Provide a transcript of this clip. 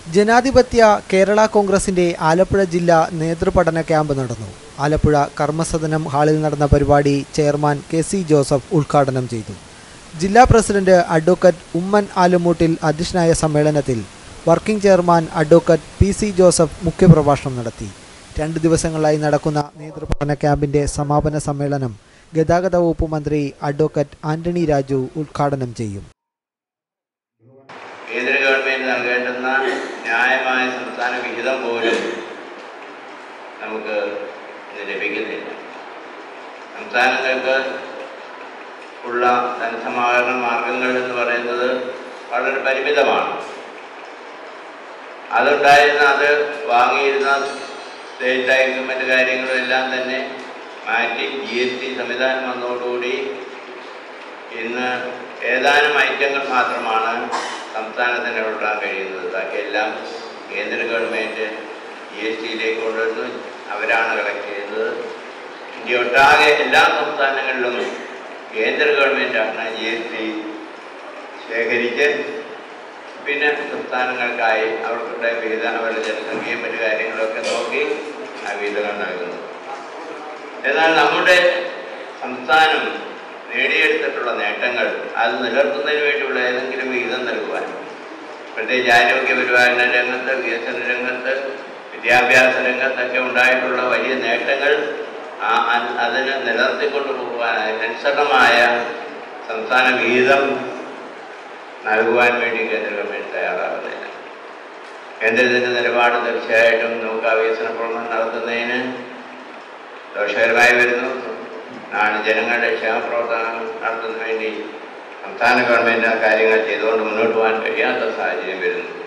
ജനാധിപത്യ കേരള കോൺഗ്രസിന്റെ ആലപ്പുഴ ജില്ലാ നേതൃപഠന ക്യാമ്പ് നടന്നു ആലപ്പുഴ കർമ്മസദനം ഹാളിൽ നടന്ന പരിപാടി ചെയർമാൻ കെ സി ജോസഫ് ഉദ്ഘാടനം ചെയ്തു ജില്ലാ പ്രസിഡന്റ് അഡ്വക്കറ്റ് ഉമ്മൻ ആലുമൂട്ടിൽ അധ്യക്ഷനായ സമ്മേളനത്തിൽ working chairman advocate P C Joseph മുഖ്യപ്രഭാഷണം നടത്തി രണ്ട് ദിവസങ്ങളായി നടക്കുന്ന നേതൃപഠന ക്യാമ്പിന്റെ സമാപന സമ്മേളനം ഗതാഗത വകുപ്പ് മന്ത്രി അഡ്വക്കറ്റ് ആന്റണി രാജു ഉദ്ഘാടനം ചെയ്യും കേന്ദ്ര ഗവൺമെന്റ് നൽകേണ്ടുന്ന ന്യായമായ സംസ്ഥാന വിഹിതം പോലും നമുക്ക് ഇന്ന് ലഭിക്കുന്നില്ല സംസ്ഥാനങ്ങൾക്ക് ഉള്ള ധനസമാഹരണ മാർഗങ്ങൾ എന്ന് പറയുന്നത് വളരെ പരിമിതമാണ് അതുണ്ടായിരുന്ന അത് വാങ്ങിയിരുന്ന സ്റ്റേറ്റ് ടാക്സും മറ്റു കാര്യങ്ങളും എല്ലാം തന്നെ മാറ്റി ജി എസ് ടി സംവിധാനം വന്നതോടുകൂടി ഇന്ന് ഏതാനും ഐറ്റങ്ങൾ മാത്രമാണ് സംസ്ഥാനത്തിന് ഉൾപ്പെടാൻ കഴിയുന്നത് ബാക്കിയെല്ലാം കേന്ദ്ര ഗവൺമെൻറ് ജി എസ് ടിയിലേക്ക് കൊണ്ടുവരുന്നു അവരാണ് കളക്ട് ചെയ്യുന്നത് ഇന്ത്യ ഒട്ടാകെ എല്ലാ സംസ്ഥാനങ്ങളിലും കേന്ദ്ര ഗവൺമെൻറ്റാണ് ജി എസ് ടി ശേഖരിച്ച് പിന്നെ സംസ്ഥാനങ്ങൾക്കായി അവരുടെ വിഹിതം അവരുടെ ജനസംഖ്യയും മറ്റു കാര്യങ്ങളൊക്കെ നോക്കി ആ വിഹിതങ്ങൾ നൽകുന്നു എന്നാൽ നമ്മുടെ സംസ്ഥാനം നേടിയെടുത്തിട്ടുള്ള നേട്ടങ്ങൾ അത് നിലനിർത്തുന്നതിന് വേണ്ടിയുള്ള ഏതെങ്കിലും വിഹിതം നൽകുവാൻ പ്രത്യേകിച്ച് ആരോഗ്യ പരിപാലന രംഗത്ത് വികസന രംഗത്ത് വിദ്യാഭ്യാസ രംഗത്തൊക്കെ ഉണ്ടായിട്ടുള്ള വലിയ നേട്ടങ്ങൾ ആ അ- അതിന് നിലനിർത്തിക്കൊണ്ടു പോകുവാൻ അതിനനുസരണമായ സംസ്ഥാന വിഹിതം നൽകുവാൻ വേണ്ടി കേന്ദ്ര ഗവൺമെൻറ് തയ്യാറാകുന്നില്ല കേന്ദ്രത്തിൻ്റെ നിലപാട് തീർച്ചയായിട്ടും നമുക്ക് ആ വികസന പ്രവർത്തനം നടത്തുന്നതിന് ദോഷകരമായി വരുന്നു ആണ് ജനങ്ങളുടെ ക്ഷേമപ്രവർത്തനം നടത്തുന്നതിന് വേണ്ടി സംസ്ഥാന ഗവൺമെൻറ് ആ കാര്യങ്ങൾ ചെയ്തുകൊണ്ട് മുന്നോട്ട് പോകാൻ കഴിയാത്ത സാഹചര്യം വരുന്നു